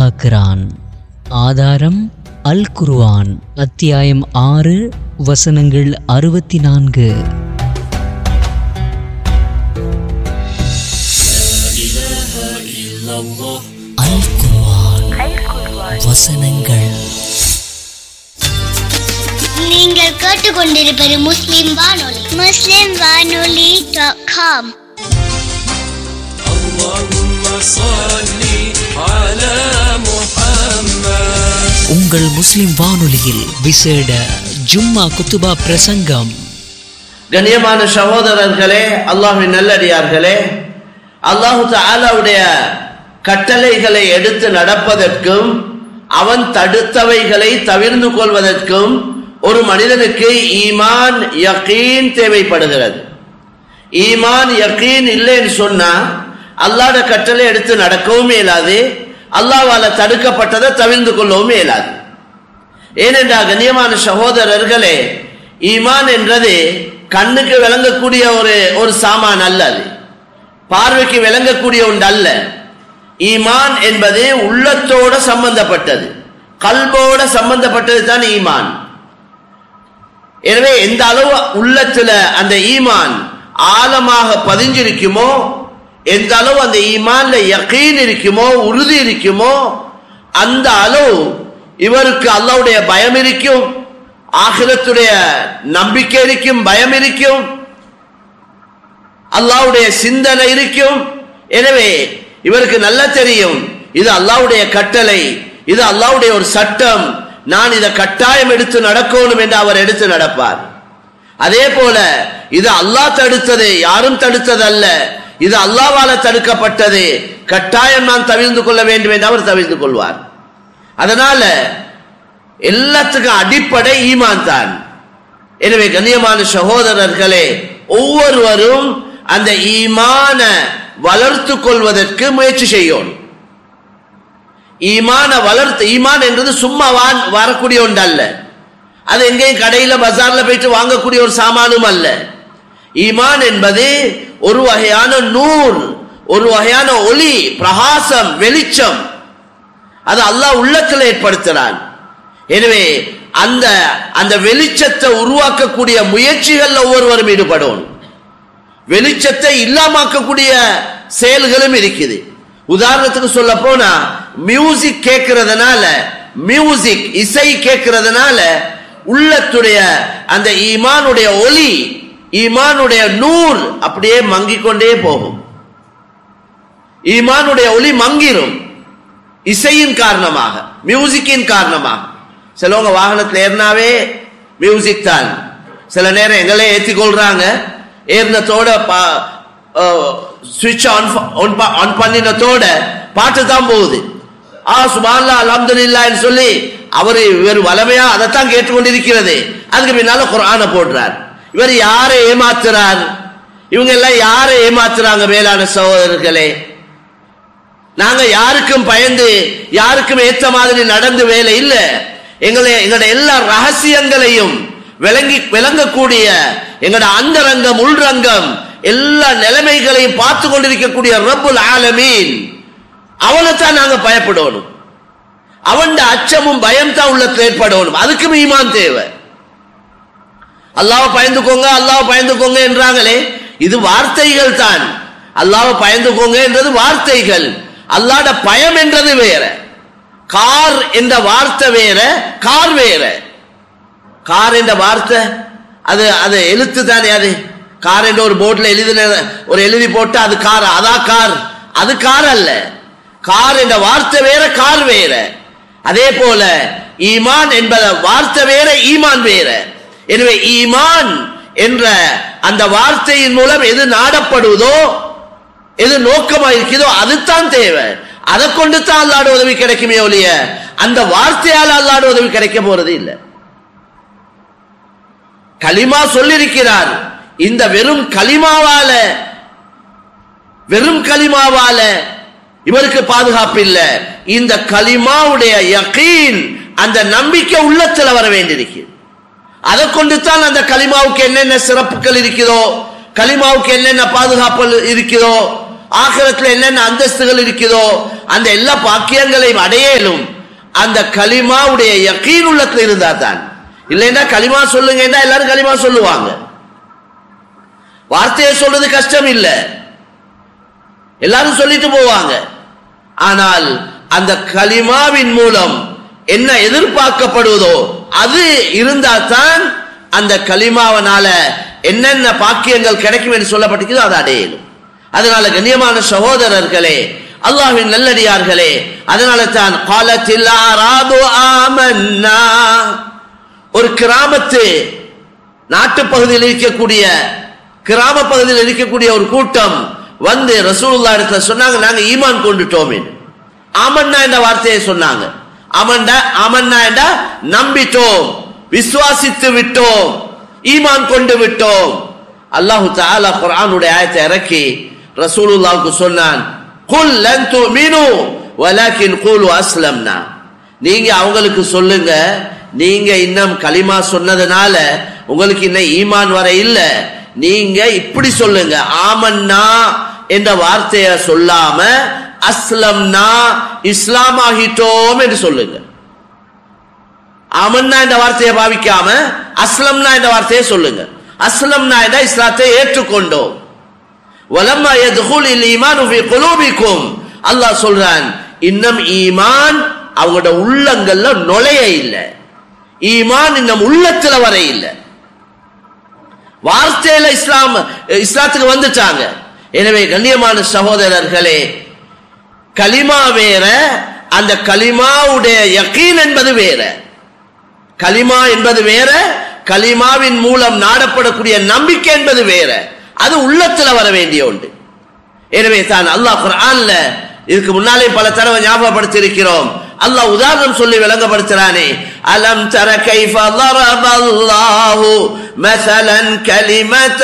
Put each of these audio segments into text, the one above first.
பாதுகாக்கிறான் ஆதாரம் அல் குர்ஆன் அத்தியாயம் ஆறு வசனங்கள் அறுபத்தி நான்கு அல் குர்ஆன் வசனங்கள் நீங்கள் கேட்டுக்கொண்டிருப்பது முஸ்லிம் வானொலி முஸ்லிம் வானொலி டாட் காம் اللهم صل على محمد உங்கள் முஸ்லிம் வானொலியில் விசேட ஜும்மா குத்துபா பிரசங்கம் கண்ணியமான சகோதரர்களே அல்லாஹ்வின் நல்லடியார்களே அல்லாஹு தஆலாவுடைய கட்டளைகளை எடுத்து நடப்பதற்கும் அவன் தடுத்தவைகளை தவிர்ந்து கொள்வதற்கும் ஒரு மனிதனுக்கு ஈமான் யகீன் தேவைப்படுகிறது ஈமான் யகீன் இல்லைன்னு சொன்னா அல்லாஹ்ட கட்டளை எடுத்து நடக்கவும் இயலாது அல்லாஹ்வால தடுக்கப்பட்டதை தவிர்ந்து கொள்ளவும் இயலாது ஏனென்றால் கண்ணியமான சகோதரர்களே ஈமான் என்றது கண்ணுக்கு விளங்கக்கூடிய ஒரு ஒரு சாமான் அல்ல அது பார்வைக்கு விளங்கக்கூடிய ஒன்று அல்ல ஈமான் என்பது உள்ளத்தோட சம்பந்தப்பட்டது கல்போட சம்பந்தப்பட்டது தான் ஈமான் எனவே எந்த அளவு உள்ளத்துல அந்த ஈமான் ஆழமாக பதிஞ்சிருக்குமோ எந்த அளவு அந்த ஈமான்ல யகீன் இருக்குமோ உறுதி இருக்குமோ அந்த அளவு இவருக்கு அல்லாவுடைய பயம் இருக்கும் ஆகிரத்துடைய நம்பிக்கை இருக்கும் பயம் இருக்கும் அல்லாவுடைய சிந்தனை இருக்கும் எனவே இவருக்கு நல்லா தெரியும் இது அல்லாவுடைய கட்டளை இது அல்லாவுடைய ஒரு சட்டம் நான் இதை கட்டாயம் எடுத்து நடக்கணும் என்று அவர் எடுத்து நடப்பார் அதே போல இது அல்லாஹ் தடுத்தது யாரும் தடுத்தது அல்ல இது அல்லாவால தடுக்கப்பட்டது கட்டாயம் நான் தவிர்ந்து கொள்ள வேண்டும் என்று அவர் தவிர்ந்து கொள்வார் அதனால எல்லாத்துக்கும் அடிப்படை ஈமான் தான் எனவே கண்ணியமான சகோதரர்களே ஒவ்வொருவரும் அந்த ஈமான வளர்த்து கொள்வதற்கு முயற்சி செய்யணும் ஈமான வளர்த்து ஈமான் என்றது சும்மா வா- வரக்கூடிய ஒன்று அல்ல அது எங்கேயும் கடையில பஜார்ல போயிட்டு வாங்கக்கூடிய ஒரு சாமானும் அல்ல ஈமான் என்பது ஒரு வகையான நூல் ஒரு வகையான ஒளி பிரகாசம் வெளிச்சம் அது அல்லாஹ் உள்ளத்தில் ஏற்படுத்துறான் எனவே அந்த அந்த வெளிச்சத்தை உருவாக்கக்கூடிய முயற்சிகள்ல ஒவ்வொருவரும் ஈடுபடணும் வெளிச்சத்தை இல்லாமக்கக்கூடிய செயல்களும் இருக்குது உதாரணத்துக்கு சொல்ல போனா மியூசிக் கேட்கறதுனால மியூசிக் இசை கேட்கறதுனால உள்ளத்துடைய அந்த ஈமானுடைய ஒலி ஈமானுடைய நூல் அப்படியே மங்கிக் கொண்டே போகும் ஈமானுடைய ஒளி மங்கிரும் இசையின் காரணமாக மியூசிக்கின் காரணமாக சிலவங்க வாகனத்தில் ஏறினாவே மியூசிக் தான் சில நேரம் எங்களே ஏற்றி கொள்றாங்க ஏறினத்தோட சுவிட்ச் ஆன் ஆன் பண்ணினத்தோட பாட்டு தான் போகுது ஆ சுபான்லா அல்ஹம்துலில்லாஹ்னு சொல்லி அவர் இவர் வளமையா அதைத்தான் கேட்டுக்கொண்டிருக்கிறது அதுக்கு பின்னால குர்ஆனை போடுறார் இவர் யாரை ஏமாத்துறார் இவங்க எல்லாம் யாரை ஏமாத்துறாங்க மேலான சகோதரர்களே நாங்க யாருக்கும் பயந்து யாருக்கும் ஏத்த மாதிரி நடந்து வேலை இல்ல எங்களை எங்களோட எல்லா ரகசியங்களையும் விளங்கி விளங்கக்கூடிய எங்களோட அந்தரங்கம் உள்ரங்கம் எல்லா நிலைமைகளையும் பார்த்து கொண்டிருக்கக்கூடிய ரப்புல் ஆலமீன் அவனைத்தான் நாங்க பயப்படணும் அவன் அச்சமும் பயம் தான் உள்ளத்துல ஏற்படணும் அதுக்கும் ஈமான் தேவை அல்லாஹ் பயந்துக்கோங்க அல்லாஹ் பயந்துக்கோங்க என்றாங்களே இது வார்த்தைகள் தான் அல்லாஹ் பயந்துக்கோங்க என்றது வார்த்தைகள் அல்லாட பயம் என்றது வேற கார் என்ற வார்த்தை வேற கார் வேற கார் என்ற வார்த்தை அது அது எழுத்து தானே அது கார் என்ற ஒரு போர்ட்ல எழுதின ஒரு எழுதி போட்டு அது கார் அதா கார் அது கார் அல்ல கார் என்ற வார்த்தை வேற கார் வேற அதே போல ஈமான் என்பத வார்த்தை வேற ஈமான் வேற எனவே ஈமான் என்ற அந்த வார்த்தையின் மூலம் எது நாடப்படுவதோ எது நோக்கமா இருக்குதோ அதுதான் தேவை அதை கொண்டு தான் அல்லாட உதவி கிடைக்குமே ஒழிய அந்த வார்த்தையால் அல்லாட உதவி கிடைக்க போறது இல்லை கலிமா சொல்லியிருக்கிறார் இந்த வெறும் கலிமாவால வெறும் கலிமாவால இவருக்கு பாதுகாப்பு இல்லை இந்த கலிமாவுடைய யகீன் அந்த நம்பிக்கை உள்ளத்துல வர வேண்டியிருக்கு அதை கொண்டு தான் அந்த கலிமாவுக்கு என்னென்ன சிறப்புகள் இருக்குதோ கலிமாவுக்கு என்னென்ன பாதுகாப்பு இருக்குதோ ஆகிரத்தில் என்னென்ன அந்தஸ்துகள் இருக்குதோ அந்த எல்லா பாக்கியங்களையும் அடையலும் அந்த கலிமாவுடைய யக்கீன் உள்ளத்துல இருந்தா தான் இல்லைன்னா களிமா சொல்லுங்க எல்லாரும் களிமா சொல்லுவாங்க வார்த்தையை சொல்றது கஷ்டம் இல்லை எல்லாரும் சொல்லிட்டு போவாங்க ஆனால் அந்த கலிமாவின் மூலம் என்ன எதிர்பார்க்கப்படுவதோ அது இருந்தா தான் அந்த கலிமாவனால என்னென்ன பாக்கியங்கள் கிடைக்கும் என்று சொல்லப்பட்டிருக்கிறதோ அதை அடையலும் அதனால கண்ணியமான சகோதரர்களே அல்லாஹ்வின் நல்லடியார்களே அதனால தான் காலத்தில் ஆமன்னா ஒரு கிராமத்து நாட்டு பகுதியில் இருக்கக்கூடிய கிராம பகுதியில் இருக்கக்கூடிய ஒரு கூட்டம் வந்து ரசூலுல்லா இடத்துல சொன்னாங்க நாங்க ஈமான் கொண்டுட்டோம் ஆமன்னா என்ற வார்த்தையை சொன்னாங்க அமண்டா அமன்னா என்றா நம்பிட்டோம் விசுவாசித்து விட்டோம் ஈமான் கொண்டு விட்டோம் அல்லாஹு தஆலா குர்ஆனுடைய ஆயத்தை இறக்கி ரசூலுல்லாவுக்கு சொன்னான் குல் லன் துமினு வலக்கின் கூலு அஸ்லம்னா நீங்க அவங்களுக்கு சொல்லுங்க நீங்க இன்னும் களிமா சொன்னதுனால உங்களுக்கு இன்னும் ஈமான் வர இல்ல நீங்க இப்படி சொல்லுங்க ஆமன்னா என்ற வார்த்தையை சொல்லாம அஸ்லம்னா இஸ்லாம் ஆகிட்டோம் என்று சொல்லுங்க ஆமன்னா என்ற வார்த்தையை பாவிக்காம அஸ்லம்னா என்ற வார்த்தையை சொல்லுங்க அஸ்லம்னா என்ற இஸ்லாத்தை ஏற்றுக்கொண்டோம் வலம்மா யதுகுலில் ஈமானு ஃபீ குலூபிக்கும் அல்லாஹ் சொல்றான் இன்னும் ஈமான் அவங்களோட உள்ளங்கள்ல நுழைய இல்லை ஈமான் இன்னும் உள்ளத்துல வர இல்லை வார்த்தையில இஸ்லாம் இஸ்லாத்துக்கு வந்துட்டாங்க எனவே கண்ணியமான சகோதரர்களே கலிமா வேற அந்த கலிமாவுடைய யக்கீன் என்பது வேற கலிமா என்பது வேற கலிமாவின் மூலம் நாடப்படக்கூடிய நம்பிக்கை என்பது வேற அது உள்ளத்துல வர வேண்டிய ஒன்று எனவே தான் அல்லாஹ் குர்ஆன்ல இதுக்கு முன்னாலே பல தடவை ஞாபகப்படுத்தி இருக்கிறோம் அல்லாஹ் உதாரணம் சொல்லி விளங்கப்படுத்துறானே அலம் தர கைஃப ضرب الله مثلا كلمة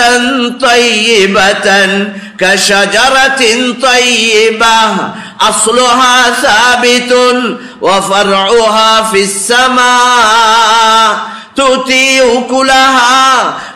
طيبة كشجرة طيبة أصلها ثابت وفرعها في السماء تؤتي أكلها